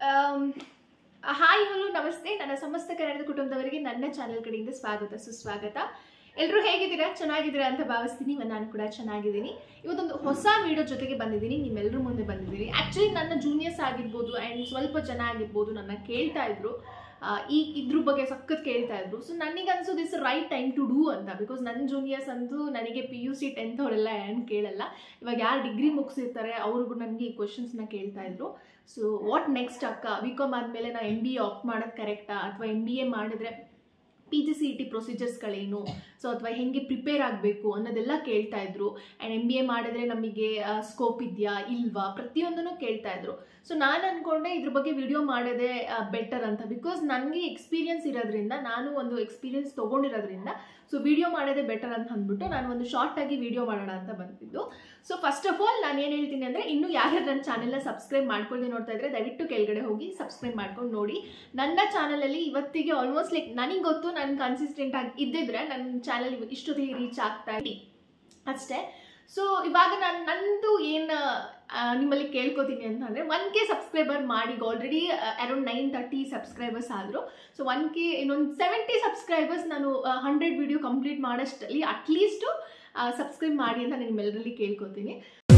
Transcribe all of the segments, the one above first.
hi hello ನಮಸ್ತೆ ನನ್ನ ಸಮಸ್ತ ಕನ್ನಡದ ಕುಟುಂಬದವರಿಗೆ ನನ್ನ ಚಾನೆಲ್ ಕಡೆಯಿಂದ ಸ್ವಾಗತ ಸುಸ್ವಾಗತ ಎಲ್ಲರೂ ಹೇಗಿದ್ದೀರಾ ಚೆನ್ನಾಗಿದ್ದೀರಾ ಅಂತ ಭಾವಿಸ್ತೀನಿ ಇವಾಗ ನಾನು ಕೂಡ ಚೆನ್ನಾಗಿದ್ದೀನಿ ಇವತ್ತೊಂದು ಹೊಸ ವಿಡಿಯೋ ಜೊತೆಗೆ ಬಂದಿದ್ದೀನಿ ನಿಮ್ಮೆಲ್ಲರೂ ಮುಂದೆ ಬಂದಿದ್ದೀನಿ ಆ್ಯಕ್ಚುಲಿ ನನ್ನ ಜೂನಿಯರ್ಸ್ ಆಗಿರ್ಬೋದು ಆ್ಯಂಡ್ ಸ್ವಲ್ಪ ಜನ ಆಗಿರ್ಬೋದು ನನ್ನ ಕೇಳ್ತಾ ಇದ್ರು ಆ, ಈ ಇದ್ರ ಬಗ್ಗೆ ಸಖತ್ ಕೇಳ್ತಾ ಇದ್ರು ಸೊ ನನಗೆ ಅನ್ಸೋದು is right time to do ಅಂತ ಬಿಕಾಸ್ ನನ್ನ ಜೂನಿಯರ್ಸ್ ಅಂತೂ ನನಗೆ ಪಿ ಯು ಸಿ ಟೆಂತ್ ಅವರೆಲ್ಲ ಏನು ಕೇಳಲ್ಲ ಇವಾಗ ಯಾರು ಡಿಗ್ರಿ ಮುಗಿಸಿರ್ತಾರೆ ಅವ್ರಿಗೂ ನನಗೆ ಈ ಕ್ವಶನ್ಸ್ನ ಕೇಳ್ತಾ ಇದ್ರು ಸೊ ವಾಟ್ ನೆಕ್ಸ್ಟ್ ಅಕ್ಕ ಬಿ ಕಾಮ್ ಆದಮೇಲೆ ನಾ ಎಮ್ ಬಿ ಎ ಆಪ್ಟ್ ಮಾಡೋದು ಕರೆಕ್ಟಾ ಅಥವಾ ಎಮ್ ಬಿ ಎ ಮಾಡಿದ್ರೆ P G C E T ಪ್ರೊಸೀಜರ್ಸ್ಗಳೇನು ಸೊ ಅಥವಾ ಹೆಂಗೆ ಪ್ರಿಪೇರ್ ಆಗಬೇಕು ಅನ್ನೋದೆಲ್ಲ ಕೇಳ್ತಾ ಇದ್ರು ಆ್ಯಂಡ್ ಎಮ್ ಬಿ ಎ ಮಾಡಿದ್ರೆ ನಮಗೆ ಸ್ಕೋಪ್ ಇದೆಯಾ ಇಲ್ವಾ ಪ್ರತಿಯೊಂದನ್ನು ಕೇಳ್ತಾ ಇದ್ರು ಸೊ ನಾನು ಅಂದ್ಕೊಂಡೆ ಇದ್ರ ಬಗ್ಗೆ ವಿಡಿಯೋ ಮಾಡೋದೇ ಬೆಟರ್ ಅಂತ ಬಿಕಾಸ್ ನನಗೆ ಎಕ್ಸ್ಪೀರಿಯನ್ಸ್ ಇರೋದ್ರಿಂದ ನಾನು ಒಂದು ಎಕ್ಸ್ಪೀರಿಯನ್ಸ್ ತೊಗೊಂಡಿರೋದ್ರಿಂದ ಸೊ ವಿಡಿಯೋ ಮಾಡೋದೇ ಬೆಟರ್ ಅಂತ ಅಂದ್ಬಿಟ್ಟು ನಾನು ಒಂದು ಶಾರ್ಟ್ ಆಗಿ ವಿಡಿಯೋ ಮಾಡೋಣ ಅಂತ ಬಂದಿದ್ದು ಸೊ ಫಸ್ಟ್ ಆಫ್ ಆಲ್ ನಾನು ಏನು ಹೇಳ್ತೀನಿ ಅಂದರೆ ಇನ್ನೂ ಯಾರ್ಯಾರು ನನ್ನ ಚಾನೆಲ್ನ ಸಬ್ಸ್ಕ್ರೈಬ್ ಮಾಡ್ಕೊಳ್ಳದೆ ನೋಡ್ತಾ ಇದ್ರೆ ದಯವಿಟ್ಟು ಕೆಳಗಡೆ ಹೋಗಿ ಸಬ್ಸ್ಕ್ರೈಬ್ ಮಾಡ್ಕೊಂಡು ನೋಡಿ ನನ್ನ ಚಾನಲಲ್ಲಿ ಇವತ್ತಿಗೆ ಆಲ್ಮೋಸ್ಟ್ ಲೈಕ್ ನನಗೆ ಗೊತ್ತು ನಾನು ಕನ್ಸಿಸ್ಟೆಂಟ್ ಆಗಿ ಇದ್ದಿದ್ರೆ ನನ್ನ ಚಾನಲ್ ಇಷ್ಟೊತ್ತಿಗೆ ರೀಚ್ ಆಗ್ತಾ ಇಡಿ ಅಷ್ಟೇ ಸೊ ಇವಾಗ ನಾನು ನಂದು ಏನು ನಿಮ್ಮಲ್ಲಿ ಕೇಳ್ಕೊತೀನಿ ಅಂತಂದರೆ ಒನ್ ಕೆ ಸಬ್ಸ್ಕ್ರೈಬರ್ ಮಾಡಿ already around nine thirty subscribers ಆದರು ಸೊ ಒನ್ ಕೆ ಇನ್ನೊಂದು ಸೆವೆಂಟಿ ಸಬ್ಸ್ಕ್ರೈಬರ್ಸ್ ನಾನು ಹಂಡ್ರೆಡ್ ವಿಡಿಯೋ ಕಂಪ್ಲೀಟ್ ಮಾಡೋಷ್ಟರಲ್ಲಿ ಅಟ್ಲೀಸ್ಟು ಸಬ್ಸ್ಕ್ರೈಬ್ ಮಾಡಿ ಅಂತ ನಾನು ನಿಮ್ಮೆಲ್ಲರಲ್ಲಿ ಕೇಳ್ಕೊತೀನಿ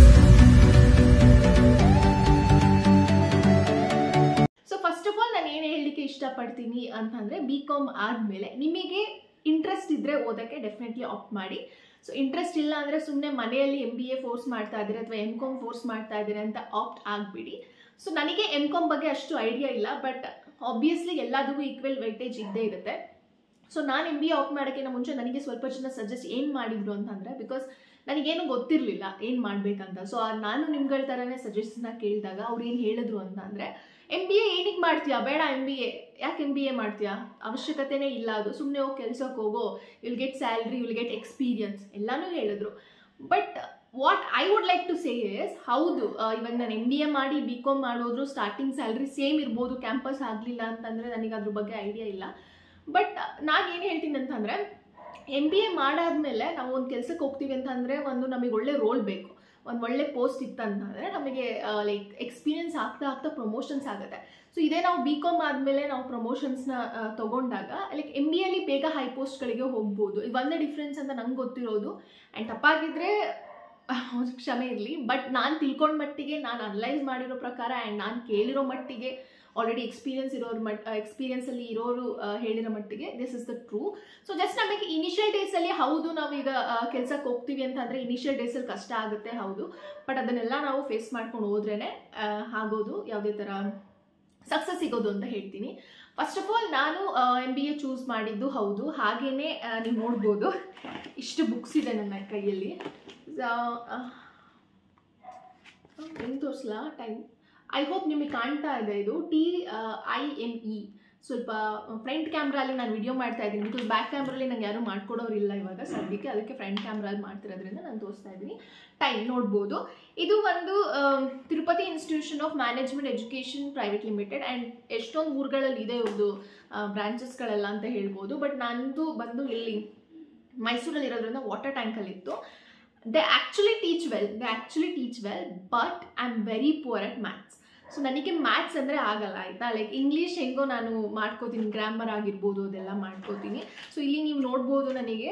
ಸೊ ಫಸ್ಟ್ ಆಫ್ ಆಲ್ ನಾನು ಏನು ಹೇಳಲಿಕ್ಕೆ ಇಷ್ಟಪಡ್ತೀನಿ ಅಂತಂದರೆ ಬಿ ಕಾಮ್ ಆದಮೇಲೆ ನಿಮಗೆ ಇಂಟ್ರೆಸ್ಟ್ ಇದ್ದರೆ ಓದೋಕ್ಕೆ ಡೆಫಿನೆಟ್ಲಿ ಆಪ್ಟ್ ಮಾಡಿ ಸೊ ಇಂಟ್ರೆಸ್ಟ್ ಇಲ್ಲ ಅಂದರೆ ಸುಮ್ಮನೆ ಮನೆಯಲ್ಲಿ ಎಮ್ ಬಿ ಎ ಫೋರ್ಸ್ ಮಾಡ್ತಾ ಇದ್ದೀರಿ ಅಥವಾ ಎಮ್ ಕಾಮ್ ಫೋರ್ಸ್ ಮಾಡ್ತಾ ಇದ್ದೀರಿ ಅಂತ ಆಪ್ಟ್ ಆಗಿಬಿಡಿ ಸೊ ನನಗೆ ಎಮ್ ಕಾಮ್ ಬಗ್ಗೆ ಅಷ್ಟು ಐಡಿಯಾ ಇಲ್ಲ ಬಟ್ ಆಬ್ವಿಯಸ್ಲಿ ಎಲ್ಲದಕ್ಕೂ ಈಕ್ವಲ್ ವೈಟೇಜ್ ಇದ್ದೇ ಇರುತ್ತೆ ಸೊ ನಾನು ಎಮ್ ಬಿ ಎ ಆಪ್ಟ್ ಮಾಡೋಕ್ಕಿಂತ ಮುಂಚೆ ನನಗೆ ಸ್ವಲ್ಪ ಜನ ಸಜೆಸ್ಟ್ ಏನು ಮಾಡಿದ್ರು ಅಂತಂದರೆ ಬಿಕಾಸ್ ನನಗೇನು ಗೊತ್ತಿರಲಿಲ್ಲ ಏನು ಮಾಡಬೇಕಂತ ಸೊ ನಾನು ನಿಮ್ಗಳ ಥರನೇ ಸಜೆಷನ್ನ ಕೇಳಿದಾಗ ಅವ್ರು ಏನು ಹೇಳಿದ್ರು ಅಂತ ಅಂದರೆ ಎಮ್ ಬಿ ಎ ಏನಕ್ಕೆ ಮಾಡ್ತೀಯಾ ಬೇಡ ಎಮ್ ಬಿ ಎ ಯಾಕೆ ಎಮ್ ಬಿ ಎ ಮಾಡ್ತೀಯಾ ಅವಶ್ಯಕತೆನೇ ಇಲ್ಲ ಅದು ಸುಮ್ಮನೆ ಹೋಗಿ ಕೆಲ್ಸಕ್ಕೆ ಹೋಗೋ will get salary will get experience ಎಲ್ಲನೂ ಹೇಳಿದ್ರು but what I would like to say is ಹೌದು ಆ, ಇವಾಗ ನಾನು ಎಮ್ ಬಿ ಎ ಮಾಡಿ ಬಿ ಕಾಮ್ ಮಾಡೋದ್ರು ಸ್ಟಾರ್ಟಿಂಗ್ ಸ್ಯಾಲ್ರಿ ಸೇಮ್ ಇರ್ಬೋದು ಕ್ಯಾಂಪಸ್ ಆಗಲಿಲ್ಲ ಅಂತಂದರೆ ನನಗೆ ಅದ್ರ ಬಗ್ಗೆ ಐಡಿಯಾ ಇಲ್ಲ ಬಟ್ ನಾನು ಏನು ಹೇಳ್ತೀನಿ ಅಂತಂದರೆ ಎಮ್ ಬಿ ಎ ಮಾಡಾದ್ಮೇಲೆ ನಾವು ಒಂದು ಕೆಲಸಕ್ಕೆ ಹೋಗ್ತೀವಿ ಅಂತಂದರೆ ಒಂದು ನಮಗೆ ಒಳ್ಳೆ ರೋಲ್ ಬೇಕು ಒಂದು ಒಳ್ಳೆ ಪೋಸ್ಟ್ ಇತ್ತಂತಂದರೆ ನಮಗೆ ಲೈಕ್ ಎಕ್ಸ್ಪೀರಿಯನ್ಸ್ ಆಗ್ತಾ ಆಗ್ತಾ ಪ್ರಮೋಷನ್ಸ್ ಆಗುತ್ತೆ ಸೊ ಇದೇ ನಾವು ಬಿ ಕಾಮ್ ಆದಮೇಲೆ ನಾವು ಪ್ರಮೋಷನ್ಸ್ನ ತೊಗೊಂಡಾಗ ಲೈಕ್ ಎಮ್ ಬಿ ಎಲ್ಲಿ ಬೇಗ ಹೈ ಪೋಸ್ಟ್ಗಳಿಗೆ ಹೋಗ್ಬೋದು ಇದು ಒಂದೇ ಡಿಫ್ರೆನ್ಸ್ ಅಂತ ನಂಗೆ ಗೊತ್ತಿರೋದು ಆ್ಯಂಡ್ ತಪ್ಪಾಗಿದ್ದರೆ ಕ್ಷಮೆ ಇರಲಿ ಬಟ್ ನಾನು ತಿಳ್ಕೊಂಡ ಮಟ್ಟಿಗೆ ನಾನು ಅನಲೈಸ್ ಮಾಡಿರೋ ಪ್ರಕಾರ ಆ್ಯಂಡ್ ನಾನು ಕೇಳಿರೋ ಮಟ್ಟಿಗೆ ಆಲ್ರೆಡಿ ಎಕ್ಸ್ಪೀರಿಯನ್ಸ್ ಇರೋರು ಮಟ್ ಎಕ್ಸ್ಪೀರಿಯನ್ಸಲ್ಲಿ ಇರೋರು ಆ, ಹೇಳಿರೋ ಮಟ್ಟಿಗೆ this is the true so just ನಮಗೆ ಇನಿಷಿಯಲ್ ಡೇಸಲ್ಲಿ ಹೌದು ನಾವೀಗ ಕೆಲ್ಸಕ್ಕೆ ಹೋಗ್ತೀವಿ ಅಂತಂದರೆ ಇನಿಷಿಯಲ್ ಡೇಸಲ್ಲಿ ಕಷ್ಟ ಆಗುತ್ತೆ ಹೌದು ಬಟ್ ಅದನ್ನೆಲ್ಲ ನಾವು ಫೇಸ್ ಮಾಡ್ಕೊಂಡು ಹೋದ್ರೇ ಆಗೋದು ಯಾವುದೇ ಥರ ಸಕ್ಸಸ್ ಸಿಗೋದು ಅಂತ ಹೇಳ್ತೀನಿ ಫಸ್ಟ್ ಆಫ್ ಆಲ್ ನಾನು ಎಮ್ ಬಿ ಎ ಚೂಸ್ ಮಾಡಿದ್ದು ಹೌದು ಹಾಗೇ ನೀವು ನೋಡ್ಬೋದು ಇಷ್ಟು ಬುಕ್ಸ್ ಇದೆ ನನ್ನ ಕೈಯಲ್ಲಿ ಹೆಂಗೆ ತೋರಿಸ್ಲಾ ಟೈಮ್ ಐ ಹೋಪ್ ನಿಮಗೆ ಕಾಣ್ತಾ ಇದೆ ಇದು ಟಿ ಐ ಎಮ್ ಇ ಸ್ವಲ್ಪ ಫ್ರಂಟ್ ಕ್ಯಾಮ್ರಲ್ಲಿ ನಾನು ವಿಡಿಯೋ ಮಾಡ್ತಾ ಇದ್ದೀನಿ ಬಿಕಾಸ್ ಬ್ಯಾಕ್ ಕ್ಯಾಮ್ರಲ್ಲಿ ನಂಗೆ ಯಾರೂ ಮಾಡ್ಕೊಡೋರಿಲ್ಲ ಇವಾಗ ಸದ್ಯಕ್ಕೆ ಅದಕ್ಕೆ ಫ್ರಂಟ್ ಕ್ಯಾಮ್ರಲ್ಲಿ ಮಾಡ್ತಿರೋದ್ರಿಂದ ನಾನು ತೋರಿಸ್ತಾ ಇದ್ದೀನಿ ಟೈಮ್ ನೋಡ್ಬೋದು ಇದು ಒಂದು ಆ, Tirupati institution of management education private limited and ಎಷ್ಟೊಂದು ಊರುಗಳಲ್ಲಿ ಇದೆ ಇವ್ರದ್ದು ಬ್ರಾಂಚಸ್ಗಳೆಲ್ಲ ಅಂತ ಹೇಳ್ಬೋದು ಬಟ್ ನಂದು ಬಂದು ಇಲ್ಲಿ ಮೈಸೂರಲ್ಲಿ ಇರೋದ್ರಿಂದ ವಾಟರ್ ಟ್ಯಾಂಕಲ್ಲಿತ್ತು they actually teach well they actually teach well but I am very poor at maths so ನನಗೆ ಮ್ಯಾಥ್ಸ್ ಅಂದರೆ ಆಗಲ್ಲ ಆಯಿತಾ ಲೈಕ್ ಇಂಗ್ಲೀಷ್ ಹೆಂಗೋ ನಾನು ಮಾಡ್ಕೋತೀನಿ ಗ್ರಾಮರ್ ಆಗಿರ್ಬೋದು ಅದೆಲ್ಲ ಮಾಡ್ಕೋತೀನಿ ಸೊ ಇಲ್ಲಿ ನೀವು ನೋಡ್ಬೋದು ನನಗೆ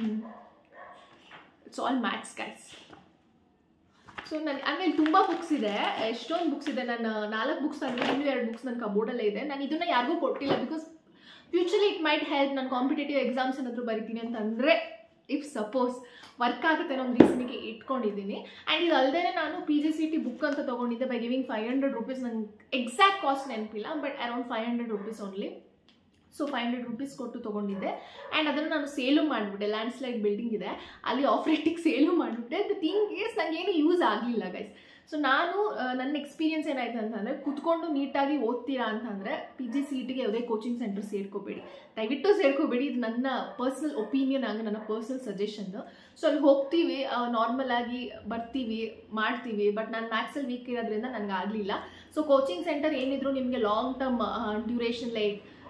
it's all maths guys so ನನಗೆ ಆಮೇಲೆ ತುಂಬ ಬುಕ್ಸ್ ಇದೆ ಎಷ್ಟೊಂದು ಬುಕ್ಸ್ ಇದೆ ನಾನು ನಾಲ್ಕು ಬುಕ್ಸ್ ಅಂದರೆ ಇನ್ನೂ ಎರಡು ಬುಕ್ಸ್ ನನ್ನ ಕಬೋರ್ಡಲ್ಲೇ ಇದೆ ನಾನು ಇದನ್ನು ಯಾರಿಗೂ ಕೊಟ್ಟಿಲ್ಲ because futurely it might help ನಾನು ಕಾಂಪಿಟೇಟಿವ್ ಎಕ್ಸಾಮ್ಸ್ ಏನಾದರೂ ಬರಿತೀನಿ ಅಂತಂದರೆ ಇಫ್ ಸಪೋಸ್ ವರ್ಕ್ ಆಗುತ್ತೆ ಅನ್ನೋ ಒಂದು ರೀಸನಿಗೆ ಇಟ್ಕೊಂಡಿದ್ದೀನಿ ಆ್ಯಂಡ್ ಇದು ಅಲ್ಲದೆ ನಾನು P G C T book ಅಂತ ತೊಗೊಂಡಿದ್ದೆ by giving five hundred rupees ನಂಗೆ ಎಕ್ಸಾಕ್ಟ್ ಕಾಸ್ಟ್ ನೆನಪಿಲ್ಲ but around five hundred rupees only so five hundred rupees ಕೊಟ್ಟು ತೊಗೊಂಡಿದ್ದೆ ಆ್ಯಂಡ್ ಅದನ್ನು ನಾನು ಸೇಲು ಮಾಡಿಬಿಟ್ಟೆ ಲ್ಯಾಂಡ್ ಸ್ಲೈಡ್ ಬಿಲ್ಡಿಂಗ್ ಇದೆ ಅಲ್ಲಿ ಆಫ್ ರೇಟಿಗೆ ಸೇಲು ಮಾಡಿಬಿಟ್ಟೆ ದ ಥಿಂಗ್ ಈಸ್ ನನಗೇನು ಯೂಸ್ ಆಗಲಿಲ್ಲ ಗೈಸ್ ಸೊ ನಾನು ಆ, ನನ್ನ ಎಕ್ಸ್ಪೀರಿಯನ್ಸ್ ಏನಾಯ್ತು ಅಂತಂದರೆ ಕುತ್ಕೊಂಡು ನೀಟಾಗಿ ಓದ್ತೀರಾ ಅಂತಂದರೆ ಪಿ ಜಿ ಸಿ ಟಿಗೆ ಯಾವುದೇ ಕೋಚಿಂಗ್ ಸೆಂಟರ್ ಸೇರ್ಕೋಬೇಡಿ ದಯವಿಟ್ಟು ಸೇರ್ಕೋಬೇಡಿ ಇದು ನನ್ನ ಪರ್ಸ್ನಲ್ ಒಪಿನಿಯನ್ ಆಗಿ ನನ್ನ ಪರ್ಸ್ನಲ್ ಸಜೆಷನ್ ಸೊ ಅಲ್ಲಿ ಹೋಗ್ತೀವಿ ನಾರ್ಮಲ್ ಆಗಿ ಬರ್ತೀವಿ ಮಾಡ್ತೀವಿ ಬಟ್ ನಾನು ಮ್ಯಾಥ್ಸಲ್ಲಿ ವೀಕ್ ಇರೋದ್ರಿಂದ ನನಗೆ ಆಗಲಿಲ್ಲ ಸೊ ಕೋಚಿಂಗ್ ಸೆಂಟರ್ ಏನಿದ್ರು ನಿಮಗೆ long term duration like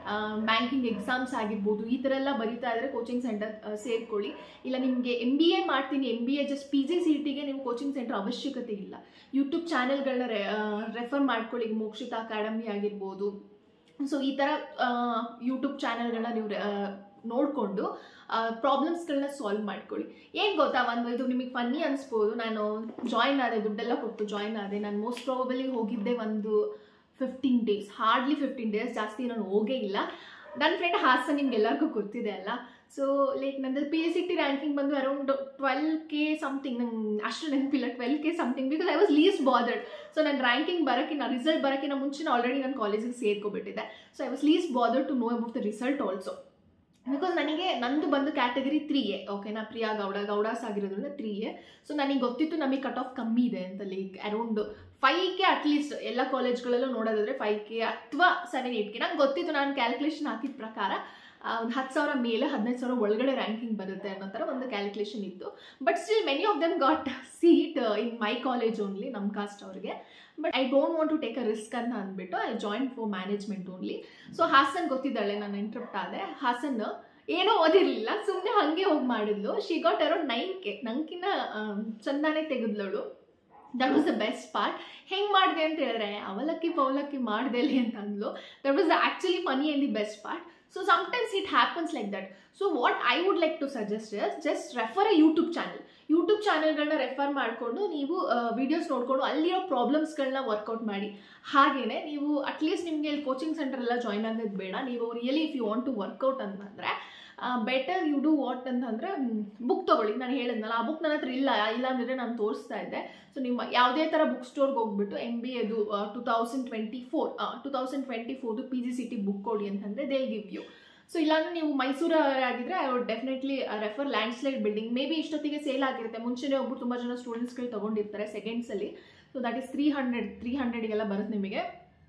banking exams ಆಗಿರ್ಬೋದು ಈ ಥರ ಎಲ್ಲ ಬರೀತಾ ಇದ್ರೆ ಕೋಚಿಂಗ್ ಸೆಂಟರ್ ಸೇರ್ಕೊಳ್ಳಿ ಇಲ್ಲ ನಿಮಗೆ ಎಮ್ ಬಿ ಎ ಮಾಡ್ತೀನಿ M B A just P G C ಟಿಗೆ ನೀವು ಕೋಚಿಂಗ್ ಸೆಂಟರ್ ಅವಶ್ಯಕತೆ ಇಲ್ಲ ಯೂಟ್ಯೂಬ್ ಚಾನೆಲ್ಗಳನ್ನ ರೆಫರ್ ಮಾಡ್ಕೊಳ್ಳಿ ಈಗ ಮೋಕ್ಷಿತ ಅಕಾಡೆಮಿ ಆಗಿರ್ಬೋದು ಸೊ ಈ ಥರ ಯೂಟ್ಯೂಬ್ ಚಾನೆಲ್ಗಳನ್ನ ನೀವು ನೋಡಿಕೊಂಡು ಪ್ರಾಬ್ಲಮ್ಸ್ಗಳನ್ನ ಸಾಲ್ವ್ ಮಾಡ್ಕೊಳ್ಳಿ ಏನು ಗೊತ್ತಾ ಒಂದು ಇದು ನಿಮಗೆ ಫನ್ನಿ ಅನಿಸ್ಬೋದು ನಾನು ಜಾಯ್ನ್ ಆದೆ ದುಡ್ಡೆಲ್ಲ ಕೊಟ್ಟು ಜಾಯ್ನ್ ಆದೆ ನಾನು ಮೋಸ್ಟ್ ಪ್ರಾಬಬಲಿ ಹೋಗಿದ್ದೆ ಒಂದು fifteen days hardly fifteen days ಜಾಸ್ತಿ ನಾನು ಹೋಗೇ ಇಲ್ಲ ನನ್ನ ಫ್ರೆಂಡ್ ಹಾಸನ್ ನಿಮ್ಗೆ ಎಲ್ಲರಿಗೂ ಗೊತ್ತಿದೆ ಅಲ್ಲ ಸೊ ಲೈಕ್ ನಂದು P S C T ranking ಬಂದು ಅರೌಂಡ್ ಟ್ವೆಲ್ ಕೆ ಸಮಥಿಂಗ್ ನಂಗೆ ಅಷ್ಟು ನೆನಪಿಲ್ಲ twelve K something because I was least bothered so ನನ್ನ ರ್ಯಾಂಕಿಂಗ್ ಬರೋಕ್ಕಿಂತ ರಿಸಲ್ಟ್ ಬರೋಕ್ಕಿಂತ ಮುಂಚೆ ಆಲ್ರೆಡಿ ನಾನು ಕಾಲೇಜಿಗೆ ಸೇರ್ಕೊಬಿಟ್ಟಿದ್ದೆ so I was least bothered to know about the result also because ನನಗೆ ನಂದು ಬಂದು ಕ್ಯಾಟಗರಿ ತ್ರೀ ಎ ಓಕೆನಾ ಪ್ರಿಯಾ ಗೌಡ ಗೌಡಾಸ್ ಆಗಿರೋದ್ರಿಂದ ತ್ರೀ ಎ ಸೊ ನನಗೆ ಗೊತ್ತಿತ್ತು ನಮಗೆ ಕಟ್ ಆಫ್ ಕಮ್ಮಿ ಇದೆ ಅಂತ like around five K at least ಎಲ್ಲ ಕಾಲೇಜ್ಗಳಲ್ಲೂ ನೋಡೋದಾದ್ರೆ ಫೈವ್ ಕೆ ಅಥವಾ ಸೆವೆನ್ ಏಯ್ಟ್ ಕೆ ನಂಗೆ ಗೊತ್ತಿತ್ತು ನಾನು ಕ್ಯಾಲ್ಕುಲೇಷನ್ ಹಾಕಿದ ಪ್ರಕಾರ ಒಂದು ಹತ್ತು ಸಾವಿರ ಮೇಲೆ ಹದಿನೈದು ಸಾವಿರ ಒಳಗಡೆ ರ್ಯಾಂಕಿಂಗ್ ಬರುತ್ತೆ ಅನ್ನೋ ಥರ ಒಂದು ಕ್ಯಾಲ್ಕುಲೇಷನ್ ಇತ್ತು but still many of them got seat in my college only ನಮ್ಮ ಕಾಸ್ಟ್ ಅವ್ರಿಗೆ but I don't want to take a risk ಅಂತ ಅಂದ್ಬಿಟ್ಟು I join for management only so Hassan ಗೊತ್ತಿದ್ದಾಳೆ ನಾನು ಇಂಟ್ರಪ್ಟ್ ಆದೆ ಹಾಸನ್ ಏನೋ ಓದಿರಲಿಲ್ಲ ಸುಮ್ಮನೆ ಹಾಗೆ ಹೋಗಿ ಮಾಡಿದ್ಲು she got around nine K ನಂಗಿನ್ನ ಚಂದಾನೇ ತೆಗೆದ್ಲಳು that was the best part ಹೆಂಗೆ ಮಾಡಿದೆ ಅಂತ ಹೇಳಿದ್ರೆ ಅವಲಕ್ಕಿ ಪವಲಕ್ಕಿ ಮಾಡ್ದೇಲಿ ಅಂತ ಅಂದ್ಲು that was the actually funny and the best part so sometimes it happens like that so what I would like to suggest is just refer a YouTube channel YouTube ಚಾನಲ್ಗಳನ್ನ ರೆಫರ್ ಮಾಡಿಕೊಂಡು ನೀವು ವಿಡಿಯೋಸ್ ನೋಡಿಕೊಂಡು ಅಲ್ಲಿರೋ ಪ್ರಾಬ್ಲಮ್ಸ್ಗಳನ್ನ workout ಮಾಡಿ ಹಾಗೆಯೇ ನೀವು at least ನಿಮಗೆ ಇಲ್ಲಿ ಕೋಚಿಂಗ್ ಸೆಂಟರ್ ಎಲ್ಲ ಜಾಯ್ನ್ ಆಗೋದು ಬೇಡ ನೀವು really if you want to work out ಅಂತಂದರೆ ಬೆಟರ್ ಯು ಡೂ ವಾಟ್ ಅಂತಂದರೆ ಬುಕ್ ತೊಗೊಳ್ಳಿ ನಾನು ಹೇಳಿದ್ನಲ್ಲ ಆ ಬುಕ್ ನನ್ನ ಹತ್ರ ಇಲ್ಲ ಇಲ್ಲ ಅಂದರೆ ನಾನು ತೋರಿಸ್ತಾ ಇದ್ದೆ ಸೊ ನಿಮ್ಮ ಯಾವುದೇ ಥರ ಬುಕ್ ಸ್ಟೋರ್ಗೆ ಹೋಗ್ಬಿಟ್ಟು ಎಮ್ ಬಿ ಎದು two thousand twenty four two thousand twenty ಫೋರ್ದು P G C T book ಕೊಡಿ ಅಂತಂದರೆ ದೇಲ್ ಗಿವ್ ಯು ಸೊ ಇಲ್ಲಾಂದ್ರೆ ನೀವು ಮೈಸೂರಾಗಿದ್ದರೆ I would definitely refer land slide building maybe ಇಷ್ಟೊತ್ತಿಗೆ ಸೇಲ್ ಆಗಿರುತ್ತೆ ಮುಂಚೆನೇ ಹೋಗ್ಬಿಟ್ಟು ತುಂಬ ಜನ ಸ್ಟೂಡೆಂಟ್ಸ್ಗಳು ತೊಗೊಂಡಿರ್ತಾರೆ ಸೆಕೆಂಡ್ಸಲ್ಲಿ so that is three hundred three ಹಂಡ್ರೆಡ್ಗೆಲ್ಲ ಬರುತ್ತೆ ನಿಮಗೆ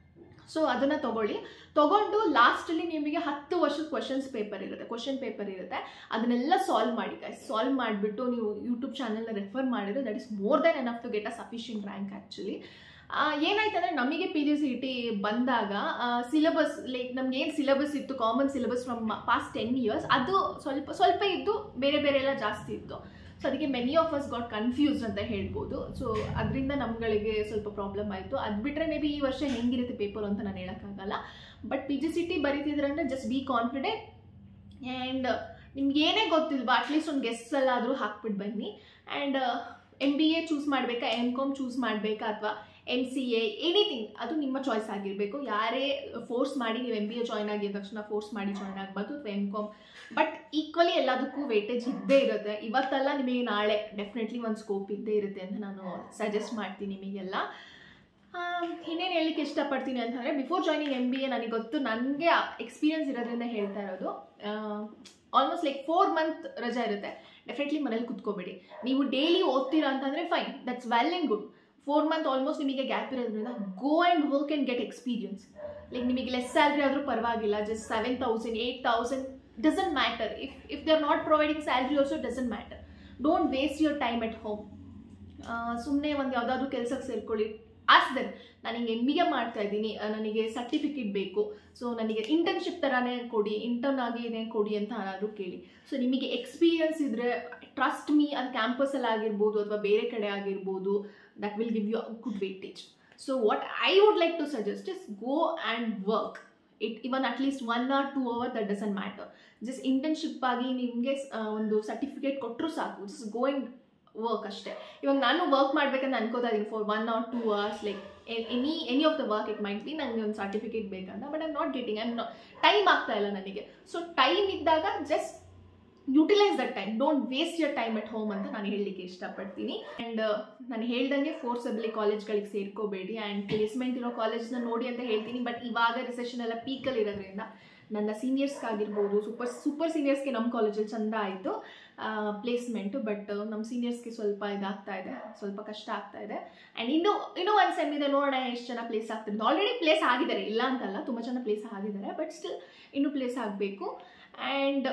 ಸೊ ಅದನ್ನು ತೊಗೊಳ್ಳಿ ತೊಗೊಂಡು ಲಾಸ್ಟಲ್ಲಿ ನಿಮಗೆ ಹತ್ತು ವರ್ಷದ ಕ್ವಶನ್ಸ್ ಪೇಪರ್ ಇರುತ್ತೆ ಕ್ವಶನ್ ಪೇಪರ್ ಇರುತ್ತೆ ಅದನ್ನೆಲ್ಲ ಸಾಲ್ವ್ ಮಾಡಿ ಗೈಸ್ ಸಾಲ್ವ್ ಮಾಡಿಬಿಟ್ಟು ನೀವು ಯೂಟ್ಯೂಬ್ ಚಾನಲ್ನ ರೆಫರ್ ಮಾಡಿದ್ರೆ that is more than enough to get a sufficient rank actually ಏನಾಯ್ತು ಅಂದರೆ ನಮಗೆ ಪಿ ಜಿ ಸಿ ಟಿ ಬಂದಾಗ ಸಿಲೆಬಸ್ ಲೈಕ್ ನಮ್ಗೆ ಏನು ಸಿಲೆಬಸ್ ಇತ್ತು common syllabus from past ten years ಅದು ಸ್ವಲ್ಪ ಸ್ವಲ್ಪ ಇದ್ದು ಬೇರೆ ಬೇರೆ ಎಲ್ಲ ಜಾಸ್ತಿ ಇತ್ತು ಸೊ ಅದಕ್ಕೆ many of us got confused ಅಂತ ಹೇಳ್ಬೋದು ಸೊ ಅದರಿಂದ ನಮ್ಗಳಿಗೆ ಸ್ವಲ್ಪ ಪ್ರಾಬ್ಲಮ್ ಆಯಿತು ಅದು ಬಿಟ್ಟರೆ ಮೇ ಬಿ ಈ ವರ್ಷ ಹೆಂಗಿರುತ್ತೆ ಪೇಪರ್ ಅಂತ ನಾನು ಹೇಳೋಕ್ಕಾಗಲ್ಲ but P G C T ಬರೀತಿದ್ರೆ ಅಂದರೆ ಜಸ್ಟ್ ಬಿ ಕಾನ್ಫಿಡೆಂಟ್ ಆ್ಯಂಡ್ ನಿಮ್ಗೆ ಏನೇ ಗೊತ್ತಿಲ್ವಾ ಅಟ್ಲೀಸ್ಟ್ ಒಂದು ಗೆಸ್ಟ್ ಎಲ್ಲಾದರೂ ಹಾಕ್ಬಿಟ್ಟು ಬನ್ನಿ and M B A choose ಮಾಡಬೇಕಾ ಎಮ್ ಕಾಮ್ ಚೂಸ್ ಮಾಡಬೇಕಾ ಅಥವಾ ಎಮ್ ಸಿ ಎ ಎನಿಥಿಂಗ್ ಅದು ನಿಮ್ಮ ಚಾಯ್ಸ್ ಆಗಿರಬೇಕು ಯಾರೇ ಫೋರ್ಸ್ ಮಾಡಿ ನೀವು ಎಮ್ ಬಿ ಎ ಜಾಯ್ನ್ ಆಗಿದ ತಕ್ಷಣ ಫೋರ್ಸ್ ಮಾಡಿ ಜಾಯ್ನ್ ಆಗಬಾರ್ದು ಅಥವಾ ಎಮ್ ಕಾಮ್ ಬಟ್ ಈಕ್ವಲಿ ಎಲ್ಲದಕ್ಕೂ ವೇಟೇಜ್ ಇದ್ದೇ ಇರುತ್ತೆ ಇವತ್ತೆಲ್ಲ ನಿಮಗೆ ನಾಳೆ ಡೆಫಿನೆಟ್ಲಿ ಒಂದು ಸ್ಕೋಪ್ ಇದ್ದೇ ಇರುತ್ತೆ ಅಂತ ನಾನು ಸಜೆಸ್ಟ್ ಮಾಡ್ತೀನಿ ನಿಮಗೆಲ್ಲ ಇನ್ನೇನು ಹೇಳಲಿಕ್ಕೆ ಇಷ್ಟಪಡ್ತೀನಿ ಅಂತಂದರೆ before joining M B A ನನಗೆ ಗೊತ್ತು ನನಗೆ ಎಕ್ಸ್ಪೀರಿಯನ್ಸ್ ಇರೋದ್ರಿಂದ ಹೇಳ್ತಾ ಇರೋದು ಆಲ್ಮೋಸ್ಟ್ ಲೈಕ್ ಫೋರ್ ಮಂತ್ ರಜಾ ಇರುತ್ತೆ ಡೆಫಿನೆಟ್ಲಿ ಮನೇಲಿ ಕುತ್ಕೋಬೇಡಿ ನೀವು ಡೈಲಿ ಓದ್ತೀರಾ ಅಂತಂದರೆ fine that's well and good four month almost ನಿಮಗೆ ಗ್ಯಾಪ್ ಇರೋದ್ರಿಂದ go and work and get experience like ನಿಮಗೆ ಲೆಸ್ ಸ್ಯಾಲ್ರಿ ಆದರೂ ಪರವಾಗಿಲ್ಲ just seven thousand eight thousand doesn't matter if if they are not providing salary also doesn't matter don't waste your time at home ಸುಮ್ಮನೆ ಒಂದು ಯಾವುದಾದ್ರೂ ಕೆಲಸಕ್ಕೆ ಸೇರ್ಕೊಳ್ಳಿ as then ನಾನು ಹಿಂಗೆ M B A ಮಾಡ್ತಾ ಇದ್ದೀನಿ ನನಗೆ ಸರ್ಟಿಫಿಕೇಟ್ ಬೇಕು ಸೊ ನನಗೆ ಇಂಟರ್ನ್ಶಿಪ್ ಥರನೇ ಕೊಡಿ ಇಂಟರ್ನ್ ಆಗಿನೇ ಕೊಡಿ ಅಂತ ಯಾರಾದರೂ ಕೇಳಿ ಸೊ ನಿಮಗೆ ಎಕ್ಸ್ಪೀರಿಯನ್ಸ್ ಇದ್ದರೆ ಟ್ರಸ್ಟ್ ಮೀ ಅದು ಕ್ಯಾಂಪಸಲ್ಲಿ ಆಗಿರ್ಬೋದು ಅಥವಾ ಬೇರೆ ಕಡೆ ಆಗಿರ್ಬೋದು that will give you good weightage so what I would like to suggest is go and work it even at least one or two hour that doesn't matter just internship ಆಗಿ ನಿಮಗೆ ಒಂದು certificate ಕೊಟ್ಟರು ಸಾಕು ಜಸ್ಟ್ ಗೋ ಆ್ಯಂಡ್ ವರ್ಕ್ ಅಷ್ಟೇ ಇವಾಗ ನಾನು work ಮಾಡ್ಬೇಕಂತ ಅನ್ಕೋತಾ ಇದ್ದೀನಿ for one or two hours like any any of the work it might be ನನಗೆ ಒಂದು ಸರ್ಟಿಫಿಕೇಟ್ ಬೇಕಂತ but I'm not getting I'm time ಆಗ್ತಾ ಇಲ್ಲ ನನಗೆ ಸೊ ಟೈಮ್ ಇದ್ದಾಗ just utilise that time don't waste your time at home ಅಂತ ನಾನು ಹೇಳಲಿಕ್ಕೆ ಇಷ್ಟಪಡ್ತೀನಿ ಆ್ಯಂಡ್ ನಾನು ಹೇಳ್ದಂಗೆ ಫೋರ್ಸಬಲಿ ಕಾಲೇಜ್ಗಳಿಗೆ ಸೇರ್ಕೋಬೇಡಿ ಆ್ಯಂಡ್ ಪ್ಲೇಸ್ಮೆಂಟ್ ಇರೋ ಕಾಲೇಜ್ನ ನೋಡಿ ಅಂತ ಹೇಳ್ತೀನಿ ಬಟ್ ಇವಾಗ ರಿಸೆಷನ್ ಎಲ್ಲ ಪೀಕಲ್ಲಿ ಇರೋದ್ರಿಂದ ನನ್ನ ಸೀನಿಯರ್ಸ್ಗಾಗಿರ್ಬೋದು ಸೂಪರ್ ಸೂಪರ್ ಸೀನಿಯರ್ಸ್ಗೆ ನಮ್ಮ ಕಾಲೇಜಲ್ಲಿ ಚಂದ ಆಯಿತು ಪ್ಲೇಸ್ಮೆಂಟು ಬಟ್ ನಮ್ಮ ಸೀನಿಯರ್ಸ್ಗೆ ಸ್ವಲ್ಪ ಇದಾಗ್ತಾ ಇದೆ ಸ್ವಲ್ಪ ಕಷ್ಟ ಆಗ್ತಾ ಇದೆ ಆ್ಯಂಡ್ ಇನ್ನೂ ಇನ್ನೂ ಒಂದು ಸೆಮ್ ಇದೆ ನೋಡೋಣ ಎಷ್ಟು ಜನ ಪ್ಲೇಸ್ ಆಗ್ತಿರೋದು ಆಲ್ರೆಡಿ ಪ್ಲೇಸ್ ಆಗಿದ್ದಾರೆ ಇಲ್ಲ ಅಂತಲ್ಲ ತುಂಬ ಜನ ಪ್ಲೇಸ್ ಆಗಿದ್ದಾರೆ ಬಟ್ ಸ್ಟಿಲ್ ಇನ್ನೂ ಪ್ಲೇಸ್ ಆಗಬೇಕು ಆ್ಯಂಡ್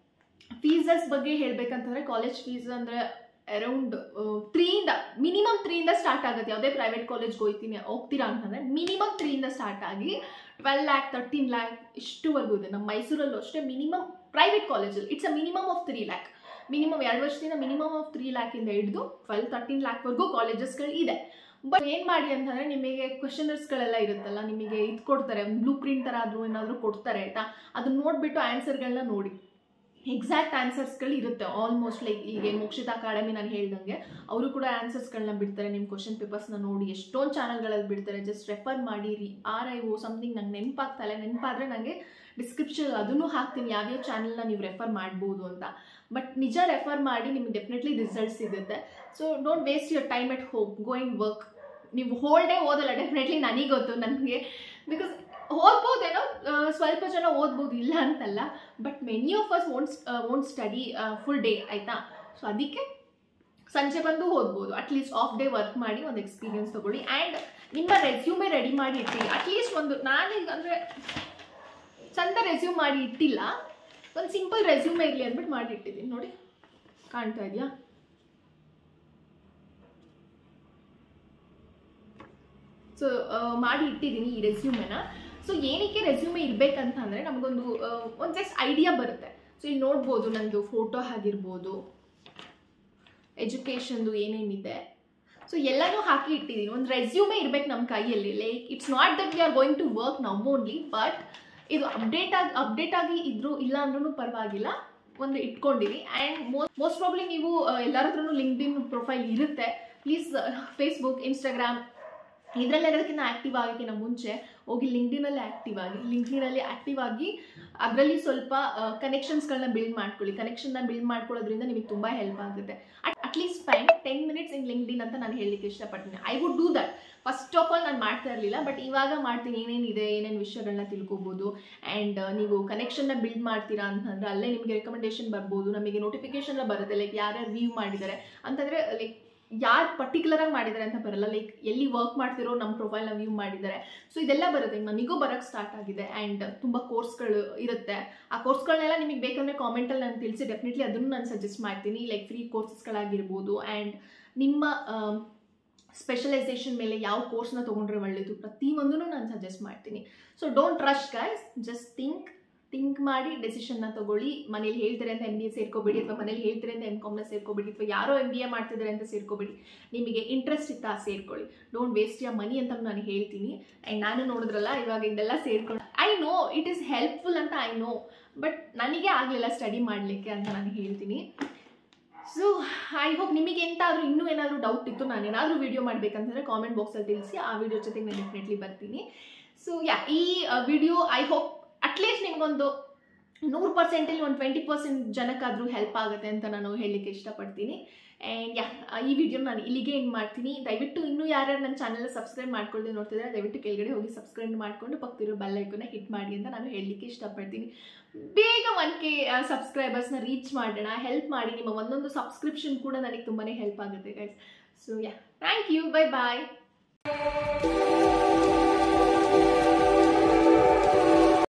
ಫೀಸಸ್ ಬಗ್ಗೆ ಹೇಳಬೇಕಂತಂದರೆ ಕಾಲೇಜ್ ಫೀಸ್ ಅಂದರೆ ಅರೌಂಡ್ ತ್ರೀಯಿಂದ ಮಿನಿಮಮ್ ತ್ರೀಯಿಂದ ಸ್ಟಾರ್ಟ್ ಆಗುತ್ತೆ ಯಾವುದೇ ಪ್ರೈವೇಟ್ ಕಾಲೇಜ್ಗೆ ಹೋಗ್ತೀನಿ ಹೋಗ್ತೀರಾ ಅಂತಂದರೆ ಮಿನಿಮಮ್ ತ್ರೀಯಿಂದ ಸ್ಟಾರ್ಟ್ ಆಗಿ ಟ್ವೆಲ್ ಲ್ಯಾಕ್ ತರ್ಟೀನ್ ಲ್ಯಾಕ್ ಇಷ್ಟುವರೆಗೂ ಇದೆ ನಮ್ಮ ಮೈಸೂರಲ್ಲೂ ಅಷ್ಟೇ ಮಿನಿಮಮ್ ಪ್ರೈವೇಟ್ ಕಾಲೇಜಲ್ಲಿ it's a minimum of three lakh minimum ಎರಡು ವರ್ಷದಿಂದ ಮಿನಿಮಮ್ ಆಫ್ ತ್ರೀ ಲ್ಯಾಕಿಂದ ಹಿಡಿದು ಟ್ವೆಲ್ ತರ್ಟೀನ್ ಲ್ಯಾಕ್ವರೆಗೂ ಕಾಲೇಜಸ್ಗಳು ಇದೆ ಬಟ್ ಏನು ಮಾಡಿ ಅಂತಂದರೆ ನಿಮಗೆ ಕ್ವಶನರ್ಸ್ಗಳೆಲ್ಲ ಇರುತ್ತಲ್ಲ ನಿಮಗೆ ಇದು ಕೊಡ್ತಾರೆ ಬ್ಲೂ ಪ್ರಿಂಟ್ ಥರ ಆದರೂ ಏನಾದರೂ ಕೊಡ್ತಾರೆ ಆಯಿತಾ ಅದನ್ನ ನೋಡಿಬಿಟ್ಟು ಆನ್ಸರ್ಗಳನ್ನ ನೋಡಿ ಎಕ್ಸಾಕ್ಟ್ ಆನ್ಸರ್ಸ್ಗಳು ಇರುತ್ತೆ ಆಲ್ಮೋಸ್ಟ್ ಲೈಕ್ ಈಗ ಮೋಕ್ಷಿತ ಅಕಾಡೆಮಿ ನಾನು ಹೇಳ್ದಂಗೆ ಅವರು ಕೂಡ ಆನ್ಸರ್ಸ್ಗಳನ್ನ ಬಿಡ್ತಾರೆ ನಿಮ್ಮ ಕ್ವಶನ್ ಪೇಪರ್ಸ್ನ ನೋಡಿ ಎಷ್ಟೊಂದು ಚಾನಲ್ಗಳಲ್ಲಿ ಬಿಡ್ತಾರೆ ಜಸ್ಟ್ ರೆಫರ್ ಮಾಡಿ ರೀ ಆರ್ ಐ ಓ ಸಮಥಿಂಗ್ ನಂಗೆ ನೆನಪಾಗ್ತಲ್ಲ ನೆನಪಾದರೆ ನನಗೆ ಡಿಸ್ಕ್ರಿಪ್ಷನ್ ಅದನ್ನು ಹಾಕ್ತೀನಿ ಯಾವ್ಯಾವ ಚಾನಲ್ನ ನೀವು ರೆಫರ್ ಮಾಡ್ಬೋದು ಅಂತ ಬಟ್ ನಿಜ ರೆಫರ್ ಮಾಡಿ ನಿಮ್ಗೆ ಡೆಫಿನೆಟ್ಲಿ ರಿಸಲ್ಟ್ ಸಿಗುತ್ತೆ so don't waste your time at home go in work ನೀವು ಹೋಲ್ ಡೇ ಓದಲ್ಲ ಡೆಫಿನೆಟ್ಲಿ ನನಗೆ ಗೊತ್ತು ನನಗೆ ಬಿಕಾಸ್ ಓದ್ಬೋದೇನೋ ಆ, ಸ್ವಲ್ಪ ಜನ ಓದ್ಬೋದು ಇಲ್ಲ ಅಂತಲ್ಲ but many of us won't won't study full day ಆಯಿತಾ ಸೊ ಅದಕ್ಕೆ ಸಂಜೆ ಬಂದು ಓದ್ಬೋದು ಅಟ್ಲೀಸ್ಟ್ ಆಫ್ ಡೇ ವರ್ಕ್ ಮಾಡಿ ಒಂದು ಎಕ್ಸ್ಪೀರಿಯನ್ಸ್ ತೊಗೊಳ್ಳಿ ಆ್ಯಂಡ್ ನಿಮ್ಮ ರೆಸ್ಯೂಮೆ ರೆಡಿ ಮಾಡಿ ಇಟ್ಟಿರಿ ಅಟ್ಲೀಸ್ಟ್ ಒಂದು ನಾನೀಗ ಅಂದರೆ ಚಂದ ರೆಸ್ಯೂಮ್ ಮಾಡಿ ಇಟ್ಟಿಲ್ಲ ಒಂದು ಸಿಂಪಲ್ ರೆಸ್ಯೂಮೆ ಇರಲಿ ಅಂದ್ಬಿಟ್ಟು ಮಾಡಿ ಇಟ್ಟಿದ್ದೀನಿ ನೋಡಿ ಕಾಣ್ತಾ ಇದೆಯಾ ಸೊ ಮಾಡಿ ಇಟ್ಟಿದ್ದೀನಿ ಈ ರೆಸ್ಯೂಮೆನ ಸೊ ಏನಕ್ಕೆ ರೆಸ್ಯೂಮೆ ಇರಬೇಕಂತಂದರೆ ನಮಗೊಂದು ಒಂದು ಜಸ್ಟ್ ಐಡಿಯಾ ಬರುತ್ತೆ ಸೊ ಇಲ್ಲಿ ನೋಡ್ಬೋದು ನಂದು ಫೋಟೋ ಆಗಿರ್ಬೋದು ಎಜುಕೇಷನ್ದು ಏನೇನಿದೆ ಸೊ ಎಲ್ಲನೂ ಹಾಕಿ ಇಟ್ಟಿದ್ದೀನಿ ಒಂದು ರೆಸ್ಯೂಮೆ ಇರ್ಬೇಕು ನಮ್ಮ ಕೈಯಲ್ಲಿ like it's not that we are going to work now only but ಇದು ಅಪ್ಡೇಟ್ ಆಗಿ ಅಪ್ಡೇಟ್ ಆಗಿ ಇದ್ರೂ ಇಲ್ಲ ಅಂದ್ರೂ ಪರವಾಗಿಲ್ಲ ಒಂದು ಇಟ್ಕೊಂಡಿರಿ ಆ್ಯಂಡ್ ಮೋಸ್ಟ್ ಮೋಸ್ಟ್ ಪ್ರಾಬ್ಲಿ ನೀವು ಆ, ಎಲ್ಲರ ಹತ್ರನೂ ಲಿಂಕ್ಡಿನ್ ಪ್ರೊಫೈಲ್ ಇರುತ್ತೆ ಪ್ಲೀಸ್ ಫೇಸ್ಬುಕ್ ಇನ್ಸ್ಟಾಗ್ರಾಮ್ ಇದರಲ್ಲಿರೋದಕ್ಕಿಂತ ಆ್ಯಕ್ಟಿವ್ ಆಗೋಕ್ಕಿಂತ ಮುಂಚೆ ಹೋಗಿ ಲಿಂಕ್ಡಿನಲ್ಲಿ ಆ್ಯಕ್ಟಿವ್ ಆಗಿ ಲಿಂಕ್ಡಿನಲ್ಲಿ ಆ್ಯಕ್ಟಿವ್ ಆಗಿ ಅದರಲ್ಲಿ ಸ್ವಲ್ಪ ಕನೆಕ್ಷನ್ಸ್ಗಳನ್ನ ಬಿಲ್ಡ್ ಮಾಡ್ಕೊಳ್ಳಿ ಕನೆಕ್ಷನ್ನ ಬಿಲ್ಡ್ ಮಾಡ್ಕೊಳ್ಳೋದ್ರಿಂದ ನಿಮಗೆ ತುಂಬ ಹೆಲ್ಪ್ ಆಗುತ್ತೆ at least spend ten minutes in LinkedIn ಅಂತ ನಾನು ಹೇಳಲಿಕ್ಕೆ ಇಷ್ಟಪಡ್ತೀನಿ I would do that first of all ನಾನು ಮಾಡ್ತಾ ಇರಲಿಲ್ಲ ಬಟ್ ಇವಾಗ ಮಾಡ್ತೀನಿ ಏನೇನಿದೆ ಏನೇನು ವಿಷಯಗಳನ್ನ ತಿಳ್ಕೊಬೋದು ಆ್ಯಂಡ್ ನೀವು ಕನೆಕ್ಷನ್ನ ಬಿಲ್ಡ್ ಮಾಡ್ತೀರಾ ಅಂತಂದ್ರೆ ಅಲ್ಲೇ ನಿಮಗೆ ರೆಕಮೆಂಡೇಶನ್ ಬರ್ಬೋದು ನಮಗೆ ನೋಟಿಫಿಕೇಶನ್ ಬರುತ್ತೆ ಲೈಕ್ ಯಾರ್ಯಾರು ವ್ಯೂ ಮಾಡಿದ್ದಾರೆ ಅಂತಂದರೆ ಲೈಕ್ ಯಾರು ಪರ್ಟಿಕ್ಯುಲರ್ ಆಗಿ ಮಾಡಿದ್ದಾರೆ ಅಂತ ಬರಲ್ಲ ಲೈಕ್ ಎಲ್ಲಿ ವರ್ಕ್ ಮಾಡ್ತಿರೋ ನಮ್ಮ ಪ್ರೊಫೈಲ್ನ ವ್ಯೂ ಮಾಡಿದ್ದಾರೆ ಸೊ ಇದೆಲ್ಲ ಬರುತ್ತೆ ನನಗೂ ಬರೋಕ್ಕೆ ಸ್ಟಾರ್ಟ್ ಆಗಿದೆ ಆ್ಯಂಡ್ ತುಂಬ ಕೋರ್ಸ್ಗಳು ಇರುತ್ತೆ ಆ ಕೋರ್ಸ್ಗಳನ್ನೆಲ್ಲ ನಿಮಗೆ ಬೇಕಂದರೆ ಕಾಮೆಂಟಲ್ಲಿ ನಾನು ತಿಳಿಸಿ ಡೆಫಿನೆಟ್ಲಿ ಅದನ್ನು ನಾನು ಸಜೆಸ್ಟ್ ಮಾಡ್ತೀನಿ ಲೈಕ್ ಫ್ರೀ ಕೋರ್ಸಸ್ಗಳಾಗಿರ್ಬೋದು ಆ್ಯಂಡ್ ನಿಮ್ಮ ಸ್ಪೆಷಲೈಸೇಷನ್ ಮೇಲೆ ಯಾವ ಕೋರ್ಸ್ನ ತೊಗೊಂಡ್ರೆ ಒಳ್ಳೆಯದು ಪ್ರತಿಯೊಂದೂ ನಾನು ಸಜೆಸ್ಟ್ ಮಾಡ್ತೀನಿ so don't rush guys just think think ಮಾಡಿ ಡೆಸಿಷನ್ನ ತಗೊಳ್ಳಿ ಮನೇಲಿ ಹೇಳ್ತಾರೆ ಅಂತ ಎಮ್ ಬಿ ಎ ಸೇರ್ಕೋಬೇಡಿ ಅಥವಾ ಮನೇಲಿ ಹೇಳ್ತಾರೆ ಅಂತ ಎಮ್ ಕಾಮ್ನ ಸೇರ್ಕೋಬೇಡಿ ಅಥವಾ ಯಾರೋ ಎಮ್ ಬಿ ಎ ಮಾಡ್ತಿದ್ದಾರೆ ಅಂತ ಸೇರ್ಕೋಬೇಡಿ ನಿಮಗೆ ಇಂಟ್ರೆಸ್ಟ್ ಇತ್ತಾ ಸೇರ್ಕೊಳ್ಳಿ ಡೋಂಟ್ ವೇಸ್ಟ್ ಯಾ ಮನಿ ಅಂತ ನಾನು ಹೇಳ್ತೀನಿ ಆ್ಯಂಡ್ ನಾನು ನೋಡಿದ್ರಲ್ಲ ಇವಾಗ ಇದೆಲ್ಲ ಸೇರ್ಕೊಂಡು I know it is helpful ಅಂತ ಐ ನೋ ಬಟ್ ನನಗೆ ಆಗಲಿಲ್ಲ ಸ್ಟಡಿ ಮಾಡಲಿಕ್ಕೆ ಅಂತ ನಾನು ಹೇಳ್ತೀನಿ ಸೊ ಐ ಹೋಪ್ ನಿಮಗೆ ಎಂತಾದರೂ ಇನ್ನೂ ಏನಾದರೂ ಡೌಟ್ ಇತ್ತು ನಾನು ಏನಾದರೂ ವೀಡಿಯೋ ಮಾಡಬೇಕಂತಂದರೆ ಕಾಮೆಂಟ್ ಬಾಕ್ಸಲ್ಲಿ ತಿಳಿಸಿ ಆ ವಿಡಿಯೋ ಜೊತೆಗೆ ನಾನು ಡೆಫಿನೆಟ್ಲಿ ಬರ್ತೀನಿ ಸೊ ಯಾ ಈ ವಿಡಿಯೋ ಐ ಹೋಪ್ ಅಟ್ಲೀಸ್ಟ್ ನಿಮಗೊಂದು ನೂರು ಪರ್ಸೆಂಟಲ್ಲಿ ಒಂದು ಟ್ವೆಂಟಿ ಪರ್ಸೆಂಟ್ ಜನಕ್ಕಾದರೂ ಹೆಲ್ಪ್ ಆಗುತ್ತೆ ಅಂತ ನಾನು ಹೇಳಲಿಕ್ಕೆ ಇಷ್ಟಪಡ್ತೀನಿ ಆ್ಯಂಡ್ ಯಾ ಈ ವಿಡಿಯೋ ನಾನು ಇಲ್ಲಿಗೆ ಏನು ಮಾಡ್ತೀನಿ ದಯವಿಟ್ಟು ಇನ್ನೂ ಯಾರ್ಯಾರು ನನ್ನ ಚಾನಲ್ ಸಬ್ಸ್ಕ್ರೈಬ್ ಮಾಡ್ಕೊಳ್ದೆ ನೋಡ್ತಿದ್ದಾರೆ ದಯವಿಟ್ಟು ಕೆಳಗಡೆ ಹೋಗಿ ಸಬ್ಸ್ಕ್ರೈಬ್ ಮಾಡಿಕೊಂಡು ಪಕ್ಕದಿರೋ ಬೆಲ್ ಐಕನ್ನ ಹಿಟ್ ಮಾಡಿ ಅಂತ ನಾನು ಹೇಳಲಿಕ್ಕೆ ಇಷ್ಟಪಡ್ತೀನಿ ಬೇಗ ಒನ್ ಕೆ ಸಬ್ಸ್ಕ್ರೈಬರ್ಸ್ನ ರೀಚ್ ಮಾಡೋಣ ಹೆಲ್ಪ್ ಮಾಡಿ ನಿಮ್ಮ ಒಂದೊಂದು ಸಬ್ಸ್ಕ್ರಿಪ್ಷನ್ ಕೂಡ ನನಗೆ ತುಂಬಾ ಹೆಲ್ಪ್ ಆಗುತ್ತೆ guys so yeah thank you bye bye